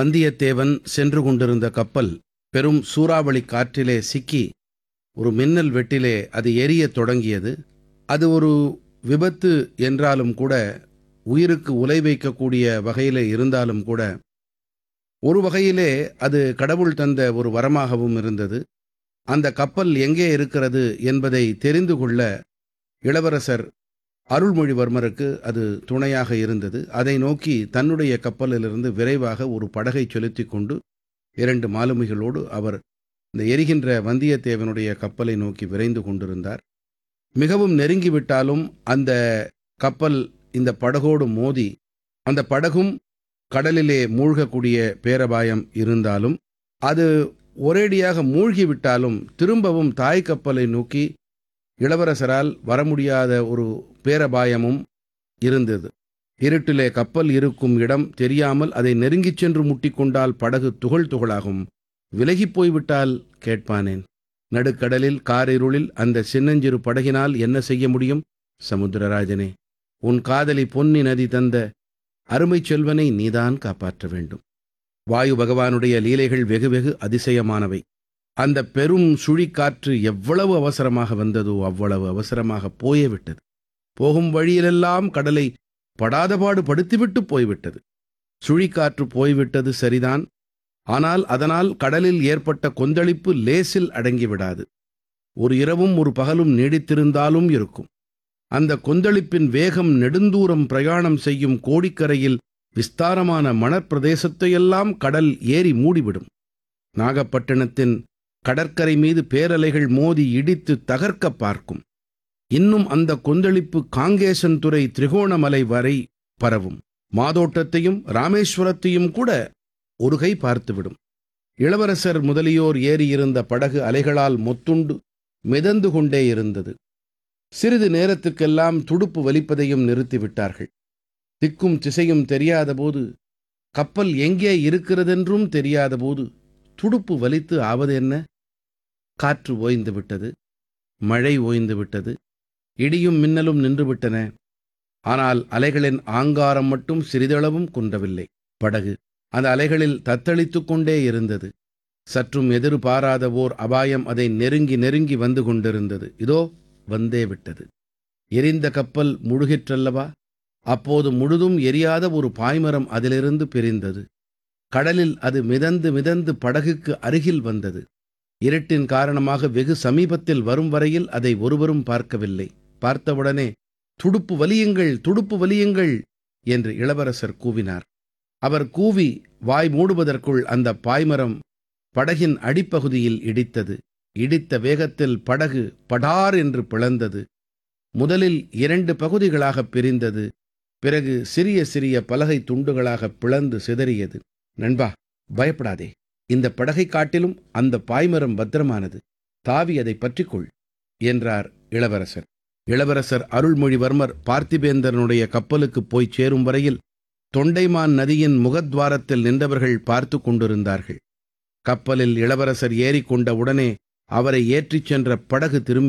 வந்தியத்தேவன் சென்று கொண்டிருந்த கப்பல் பெரும் சூறாவளி காற்றிலே சிக்கி ஒரு மின்னல் வெட்டிலே அது எரியத் தொடங்கியது அது ஒரு விபத்து என்றாலும் கூட உயிருக்கு உலை வைக்கக்கூடிய வகையிலே இருந்தாலும் கூட ஒரு வகையிலே அது கடவுள் தந்த ஒரு வரமாகவும் இருந்தது அந்த கப்பல் எங்கே இருக்கிறது என்பதை தெரிந்து கொள்ள இளவரசர் அருள்மொழிவர்மருக்கு அது துணையாக இருந்தது அதை நோக்கி தன்னுடைய கப்பலிலிருந்து விரைவாக ஒரு படகை செலுத்திக் கொண்டு இரண்டு மாலுமிகளோடு அவர் இந்த எரிகின்ற வந்தியத்தேவனுடைய கப்பலை நோக்கி விரைந்து கொண்டிருந்தார் மிகவும் நெருங்கிவிட்டாலும் அந்த கப்பல் இந்த படகோடு மோதி அந்த படகும் கடலிலே மூழ்கக்கூடிய பேரபாயம் இருந்தாலும் அது ஒரேடியாக மூழ்கிவிட்டாலும் திரும்பவும் தாய் கப்பலை நோக்கி இளவரசரால் வர முடியாத ஒரு பேரபாயமும் இருந்தது இருட்டிலே கப்பல் இருக்கும் இடம் தெரியாமல் அதை நெருங்கிச் சென்று முட்டிக்கொண்டால் படகு துகள் துகளாகும் விலகிப் போய்விட்டால் கேட்பானேன் நடுக்கடலில் காரிருளில் அந்த சின்னஞ்சிறு படகினால் என்ன செய்ய முடியும் சமுத்திரராஜனே உன் காதலி பொன்னி நதி தந்த அருமைச் செல்வனை நீதான் காப்பாற்ற வேண்டும் வாயு பகவானுடைய லீலைகள் வெகு வெகு அதிசயமானவை அந்த பெரும் சுழிக்காற்று எவ்வளவு அவசரமாக வந்ததோ அவ்வளவு அவசரமாக போயே விட்டது போகும் வழியிலெல்லாம் கடலை படாதபாடு படுத்திவிட்டு போய்விட்டது சுழிக்காற்று போய்விட்டது சரிதான் ஆனால் அதனால் கடலில் ஏற்பட்ட கொந்தளிப்பு லேசில் அடங்கிவிடாது ஒரு இரவும் ஒரு பகலும் நீடித்திருந்தாலும் இருக்கும் அந்த கொந்தளிப்பின் வேகம் நெடுந்தூரம் பிரயாணம் செய்யும் கோடிக்கரையில் விஸ்தாரமான மணற்பிரதேசத்தையெல்லாம் கடல் ஏறி மூடிவிடும் நாகப்பட்டினத்தின் கடற்கரை மீது பேரலைகள் மோதி இடித்து தகர்க்க பார்க்கும் இன்னும் அந்த கொந்தளிப்பு காங்கேசன்துறை திரிகோணமலை வரை பரவும் மாதோட்டத்தையும் ராமேஸ்வரத்தையும் கூட ஒரு கை பார்த்துவிடும் இளவரசர் முதலியோர் ஏறியிருந்த படகு அலைகளால் மொத்துண்டு மிதந்து கொண்டே இருந்தது சிறிது நேரத்துக்கெல்லாம் துடுப்பு வலிப்பதையும் நிறுத்திவிட்டார்கள் திக்கும் திசையும் தெரியாதபோது கப்பல் எங்கே இருக்கிறதென்றும் தெரியாதபோது துடுப்பு வலித்து ஆவது என்ன காற்று ஓய்ந்து விட்டது மழை ஓய்ந்து விட்டது இடியும் மின்னலும் நின்றுவிட்டன ஆனால் அலைகளின் ஆங்காரம் மட்டும் சிறிதளவும் குன்றவில்லை படகு அந்த அலைகளில் தத்தளித்துக் கொண்டே இருந்தது சற்றும் எதிர்பாராத ஓர் அபாயம் அதை நெருங்கி நெருங்கி வந்து கொண்டிருந்தது இதோ வந்தே விட்டது எரிந்த கப்பல் முழுகிற்றல்லவா அப்போது முழுதும் எரியாத ஒரு பாய்மரம் அதிலிருந்து பிரிந்தது கடலில் அது மிதந்து மிதந்து படகுக்கு அருகில் வந்தது இருட்டின் காரணமாக வெகு சமீபத்தில் வரும் வரையில் அதை ஒருவரும் பார்க்கவில்லை பார்த்தவுடனே துடுப்பு வலியுங்கள் துடுப்பு வலியுங்கள் என்று இளவரசர் கூவினார் அவர் கூவி வாய் மூடுவதற்குள் அந்த பாய்மரம் படகின் அடிப்பகுதியில் இடித்தது இடித்த வேகத்தில் படகு படார் என்று பிளந்தது முதலில் இரண்டு பகுதிகளாகப் பிரிந்தது பிறகு சிறிய சிறிய பலகை துண்டுகளாக பிளந்து சிதறியது நண்பா பயப்படாதே இந்த படகை காட்டிலும் அந்த பாய்மரம் பத்திரமானது தாவி அதை பற்றிக்கொள் என்றார் இளவரசர் இளவரசர் அருள்மொழிவர்மர் பார்த்திபேந்தரனுடைய கப்பலுக்கு போய் சேரும் வரையில் தொண்டைமான் நதியின் முகத்வாரத்தில் நின்றவர்கள் பார்த்து கொண்டிருந்தார்கள் கப்பலில் இளவரசர் ஏறிக்கொண்ட உடனே அவரை ஏற்றிச் சென்ற படகு திரும்பி